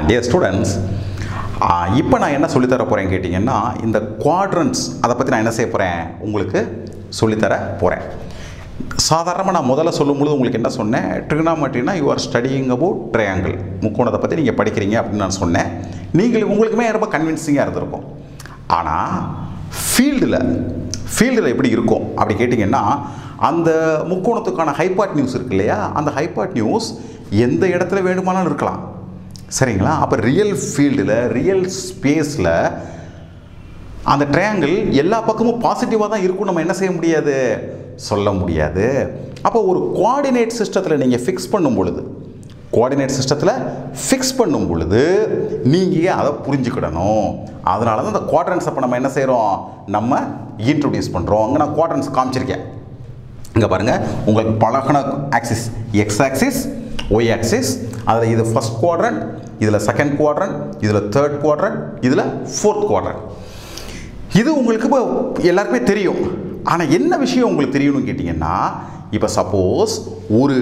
dear students இப்போ நான் என்ன சொல்லித்தர போகிறேன்னு கேட்டிங்கன்னா இந்த குவாட்ரன்ஸ் அதை பற்றி நான் என்ன செய்ய போகிறேன் உங்களுக்கு சொல்லித்தர போகிறேன் சாதாரணமாக நான் முதல்ல சொல்லும்பொழுது உங்களுக்கு என்ன சொன்னேன் ட்ரிகனாமெட்ரினா you are studying about triangle முக்கோணத்தை பற்றி நீங்கள் படிக்கிறீங்க அப்படின்னு நான் சொன்னேன் நீங்கள் உங்களுக்குமே ரொம்ப கன்வின்சிங்காக இருந்திருக்கும் ஆனால் ஃபீல்டில் ஃபீல்டில் எப்படி இருக்கும் அப்படி கேட்டிங்கன்னா அந்த முக்கோணத்துக்கான ஹைபாட் நியூஸ் இருக்கு இல்லையா அந்த ஹைபாட் நியூஸ் எந்த இடத்துல வேணுமானாலும் இருக்கலாம் சரிங்களா அப்போ ரியல் ஃபீல்டில் ரியல் ஸ்பேஸில் அந்த ட்ரையாங்கிள் எல்லா பக்கமும் பாசிட்டிவாக தான் இருக்கும் நம்ம என்ன செய்ய முடியாது சொல்ல முடியாது அப்போ ஒரு கோஆர்டினேட் சிஸ்டத்தில் நீங்கள் ஃபிக்ஸ் பண்ணும் பொழுது கோஆர்டினேட் சிஸ்டத்தில் ஃபிக்ஸ் பண்ணும் பொழுது நீங்கள் அதை புரிஞ்சுக்கிடணும் அதனால தான் அந்த குவாட்ரன்ஸ் அப்போ நம்ம என்ன செய்கிறோம் நம்ம இன்ட்ரடியூஸ் பண்ணுறோம் அங்கே நான் குவாட்ரன்ஸ் காமிச்சிருக்கேன் இங்கே பாருங்கள் உங்களுக்கு பழகின axis x axis y axis அதில் இது ஃபஸ்ட் குவாட்ரண்ட் இதில் செகண்ட் குவாட்ரண்ட் இதில் தேர்ட் குவாட்ரண்ட் இதில் ஃபோர்த் குவாட்ரண்ட் இது உங்களுக்கு இப்போ எல்லாருக்குமே தெரியும் ஆனால் என்ன விஷயம் உங்களுக்கு தெரியணும்னு கேட்டிங்கன்னா இப்போ சப்போஸ் ஒரு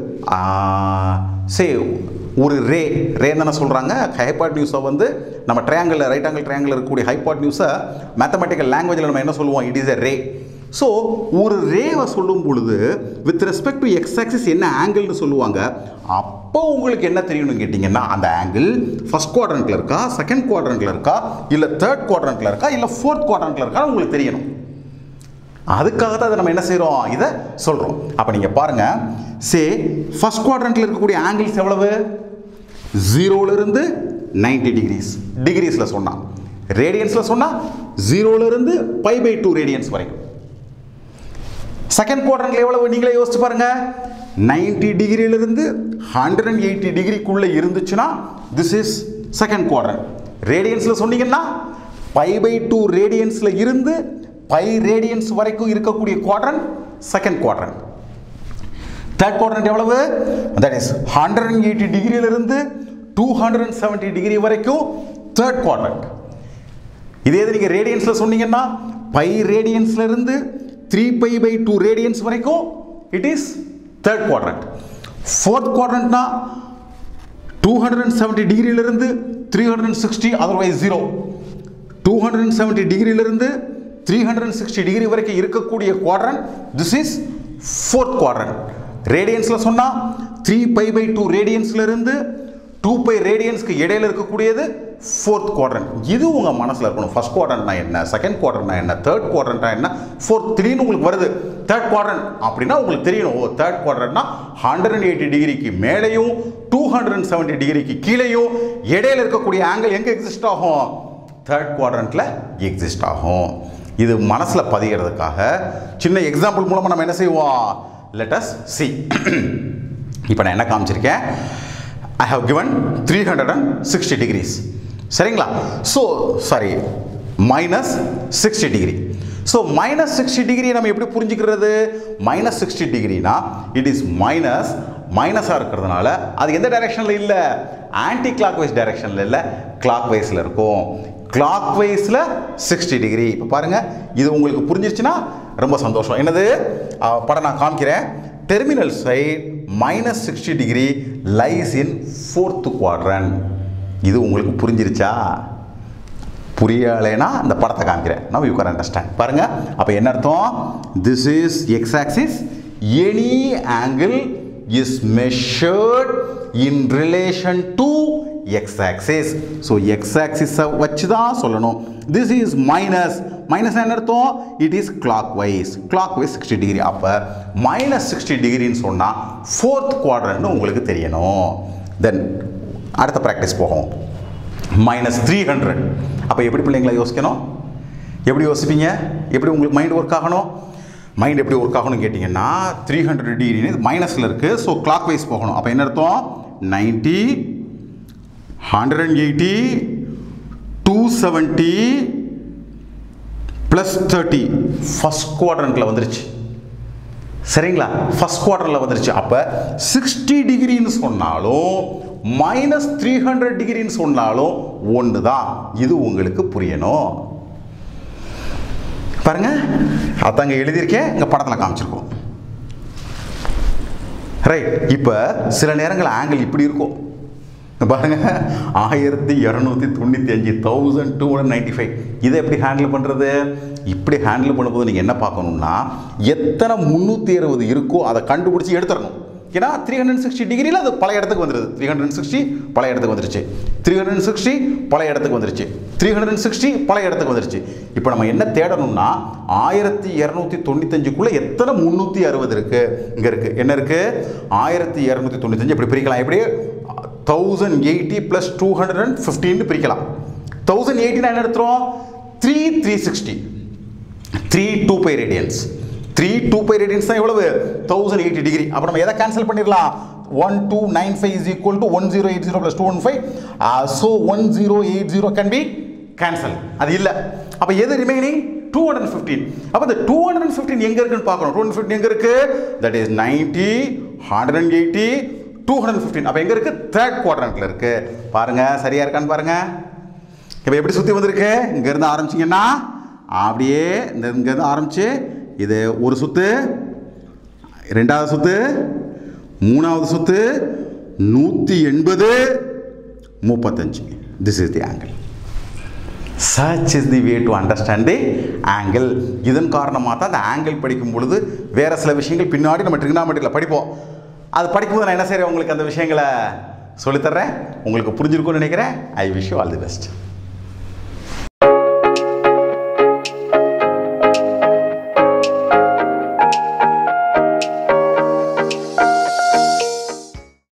சே ஒரு ரே ரே தானே சொல்கிறாங்க ஹைபாட் நியூஸை வந்து நம்ம ட்ரையாங்கிள் ரைட் ஆங்கிள் ட்ரையாங்கிள் இருக்கக்கூடிய ஹைபாட் நியூஸை மேத்தமெட்டிக்கல் லாங்குவேஜில் நம்ம என்ன சொல்லுவோம் it is a ray so ஒரு ரேவை சொல்லும் பொழுது with respect to x axis என்ன ஆங்கிள்னு சொல்லுவாங்க அப்போ உங்களுக்கு என்ன தெரியணும்னு கேட்டிங்கன்னா அந்த ஆங்கிள் ஃபஸ்ட் குவாட்ரண்ட்டில் இருக்கா செகண்ட் குவாட்ரண்ட்டில் இருக்கா இல்லை தேர்ட் குவாட்ரண்ட்டில் இருக்கா இல்லை ஃபோர்த் குவாட்ரண்ட்டில் இருக்கா உங்களுக்கு தெரியணும் அதுக்காக தான் அதை நம்ம என்ன செய்கிறோம் இதை சொல்கிறோம் அப்போ நீங்கள் பாருங்கள் சே ஃபஸ்ட் குவாட்ரண்ட்டில் இருக்கக்கூடிய ஆங்கிள்ஸ் எவ்வளவு ஜீரோலேருந்து நைன்டி டிகிரிஸ் டிகிரிஸில் சொன்னால் ரேடியன்ஸில் சொன்னால் ஜீரோலேருந்து பை பை டூ ரேடியன்ஸ் வரைக்கும் செகண்ட் குவாட்ரண்ட்ல எவ்வளவு நீங்களே யோசிச்சு பாருங்க நைன்டி டிகிரியிலிருந்து ஹண்ட்ரட் அண்ட் எயிட்டி டிகிரிக்குள்ளே இருந்துச்சுன்னா திஸ் இஸ் செகண்ட் குவாட்ரண்ட் ரேடியன்ஸில் சொன்னீங்கன்னா பை பை டூ ரேடியன்ஸில் இருந்து பை ரேடியன்ஸ் வரைக்கும் இருக்கக்கூடிய quadrant second quadrant third quadrant எவ்வளவு that is hundred and eighty டிகிரியிலிருந்து two hundred and seventy degree வரைக்கும் தேர்ட் குவாட்ரண்ட் இதே இது நீங்கள் ரேடியன்ஸில் சொன்னீங்கன்னா பை ரேடியன்ஸ்ல இருந்து three pi by two radians வரைக்கும் it is third quadrant fourth குவாட்ரண்ட்னா டூ ஹண்ட்ரட் அண்ட் செவன்ட்டி டிகிரியிலிருந்து three hundred and sixty otherwise zero two hundred and seventy டிகிரியிலிருந்து three hundred and sixty degree வரைக்கும் இருக்கக்கூடிய quadrant this is fourth quadrant ரேடியன்ஸில் சொன்னால் three pi by two ரேடியன்ஸ்ல இருந்து two by ரேடியன்ஸ்க்கு இடையில இருக்கக்கூடியது ஃபோர்த் குவாட்ரண்ட் இது உங்கள் மனசில் இருக்கணும் ஃபர்ஸ்ட் குவாட்ரண்ட்னா என்ன செகண்ட் குவாட்ரண்ட்னா என்ன தேர்ட் குவாட்ரண்ட்னா என்ன ஃபோர்த் திடீர்னு உங்களுக்கு வருது தேர்ட் குவாட்ரண்ட் அப்படின்னா உங்களுக்கு தெரியணும் ஓ தேர்ட் குவாட்ரண்ட்னா ஹண்ட்ரட் அண்ட் எயிட்டி டிகிரிக்கு மேலேயும் டூ ஹண்ட்ரட் அண்ட் செவன்ட்டி டிகிரிக்கு கீழேயும் இடையில இருக்கக்கூடிய ஆங்கிள் எங்கே எக்ஸிஸ்ட் ஆகும் தேர்ட் குவாட்ரண்ட்டில் எக்ஸிஸ்ட் ஆகும் இது மனசில் பதிகிறதுக்காக சின்ன எக்ஸாம்பிள் மூலமாக நம்ம என்ன செய்வோம் லெட்டஸ் சி இப்போ நான் என்ன காமிச்சிருக்கேன் I have given three hundred and sixty degrees சரிங்களா so sorry minus sixty degree so minus sixty degree நம்ம எப்படி புரிஞ்சுக்கிறது மைனஸ் சிக்ஸ்டி டிகிரினா இட் இஸ் மைனஸ் மைனஸாக இருக்கிறதுனால அது எந்த டைரெக்ஷனில் இல்லை ஆன்டி கிளாக் வைஸ் டைரெக்ஷனில் இல்லை கிளாக் வைஸில் இருக்கும் கிளாக் வைஸில் சிக்ஸ்டி டிகிரி இப்போ பாருங்கள் இது உங்களுக்கு புரிஞ்சிருச்சுன்னா ரொம்ப சந்தோஷம் என்னது அஹ், படம் நான் காமிக்கிறேன் terminal side minus sixty degree lies in fourth quadrant இது உங்களுக்கு புரிஞ்சிருச்சா புரியலைன்னா இந்த படத்தை காமிக்கிறேன் நவ் யூ கேன் அண்டர்ஸ்டாண்ட் பாருங்க அப்போ என்ன அர்த்தம் this is x axis any angle is measured in relation to x axis so x ஆக்சிஸை வச்சு தான் சொல்லணும் திஸ் இஸ் மைனஸ் மைனஸ் என்ன அர்த்தம் it is clockwise clockwise sixty degree அப்போ மைனஸ் சிக்ஸ்டி டிகிரின்னு சொன்னால் ஃபோர்த் குவாட்ரண்ட்னு உங்களுக்கு தெரியணும் தென் அடுத்த ப்ராக்டிஸ் போகும் மைனஸ் த்ரீ ஹண்ட்ரட் அப்போ எப்படி பிள்ளைங்களை யோசிக்கணும் எப்படி யோசிப்பீங்க எப்படி உங்களுக்கு மைண்ட் ஒர்க் ஆகணும் மைண்ட் எப்படி ஒர்க் ஆகணும்னு கேட்டிங்கன்னா த்ரீ ஹண்ட்ரட் டிகிரின்னு மைனஸில் இருக்குது ஸோ கிளாக் வைஸ் போகணும் அப்போ என்ன அர்த்தம் ninety hundred and eighty two seventy plus thirty first குவாட்ரண்ட்டில் வந்துருச்சு சரிங்களா ஃபர்ஸ்ட் குவார்டரில் வந்துருச்சு அப்போ சிக்ஸ்டி டிகிரின்னு சொன்னாலும் மைனஸ் த்ரீ ஹண்ட்ரட் டிகிரின்னு சொன்னாலும் ஒன்று தான் இது உங்களுக்கு புரியணும் பாருங்க அதாங்க எழுதியிருக்கேன் இங்கே படத்தில் காமிச்சிருக்கோம் ரைட் இப்போ சில நேரங்கள் ஆங்கிள் இப்படி இருக்கும் பாருங்க ஆயிரத்தி இரநூத்தி தொண்ணூற்றி அஞ்சு thousand two hundred ninety five இதை எப்படி ஹேண்டில் பண்ணுறது இப்படி ஹேண்டில் பண்ணும்போது நீங்கள் என்ன பார்க்கணும்னா எத்தனை முந்நூற்றி அறுபது இருக்கோ அதை கண்டுபிடிச்சி எடுத்துடணும் ஏன்னா த்ரீ ஹண்ட்ரட் சிக்ஸ்டி டிகிரியில் அது பழைய இடத்துக்கு வந்துடுது த்ரீ ஹண்ட்ரட் சிக்ஸ்டி பழைய இடத்துக்கு வந்துருச்சு த்ரீ ஹண்ட்ரட் சிக்ஸ்டி பழைய இடத்துக்கு வந்துருச்சு த்ரீ ஹண்ட்ரட் சிக்ஸ்டி பழைய இடத்துக்கு வந்துருச்சு இப்போ நம்ம என்ன தேடணும்னா ஆயிரத்தி இரநூத்தி தொண்ணூத்தஞ்சுக்குள்ளே எத்தனை முந்நூற்றி அறுபது இருக்குது இங்கே இருக்குது என்ன இருக்குது ஆயிரத்தி இரநூத்தி தொண்ணூத்தஞ்சு இப்படி பிரிக்கலாம் எப்படி thousand eighty plus two hundred and ஃபிஃப்டின்னு பிரிக்கலாம் தௌசண்ட் எயிட்டினா என்ன எடுத்துரும் three three sixty three two pi radians three two pi radians தான் எவ்வளவு தௌசண்ட் எயிட்டி டிகிரி அப்போ நம்ம எதை கேன்சல் பண்ணிடலாம் one two nine five is equal to one zero eight zero plus two one five so one zero eight zero can be cancel அது இல்லை அப்போ எது ரிமைனிங் டூ ஹண்ட்ரட் ஃபிஃப்டீன் அப்போ இந்த டூ ஹண்ட்ரட் ஃபிஃப்டீன் எங்கே இருக்குன்னு பார்க்கணும் டூ ஹண்ட்ரட் ஃபிஃப்டின் எங்கே இருக்கு that is ninety hundred and eighty two hundred fifteen அப்போ எங்கே இருக்கு தேர்ட் குவாட்ரண்ட்டில் இருக்கு பாருங்க சரியா இருக்கான்னு பாருங்க இப்போ எப்படி சுற்றி வந்திருக்கு இங்கேருந்து ஆரம்பிச்சிங்கன்னா அப்படியே இந்த இங்கேருந்து ஆரம்பிச்சு இது ஒரு சுத்து ரெண்டாவது சுத்து மூணாவது சுத்து நூற்றி எண்பது முப்பத்தஞ்சு திஸ் இஸ் தி ஆங்கிள் சர்ச் is the way to understand the angle இதன் காரணமாக தான் அந்த ஆங்கிள் படிக்கும் பொழுது வேறு சில விஷயங்கள் பின்னாடி நம்ம ட்ரிக்னாமெட்ரியில் படிப்போம் அது படிக்கும்போது நான் என்ன செய்கிறேன் உங்களுக்கு அந்த விஷயங்களை சொல்லித்தர்றேன் உங்களுக்கு புரிஞ்சிருக்கும்னு நினைக்கிறேன் I wish you all the best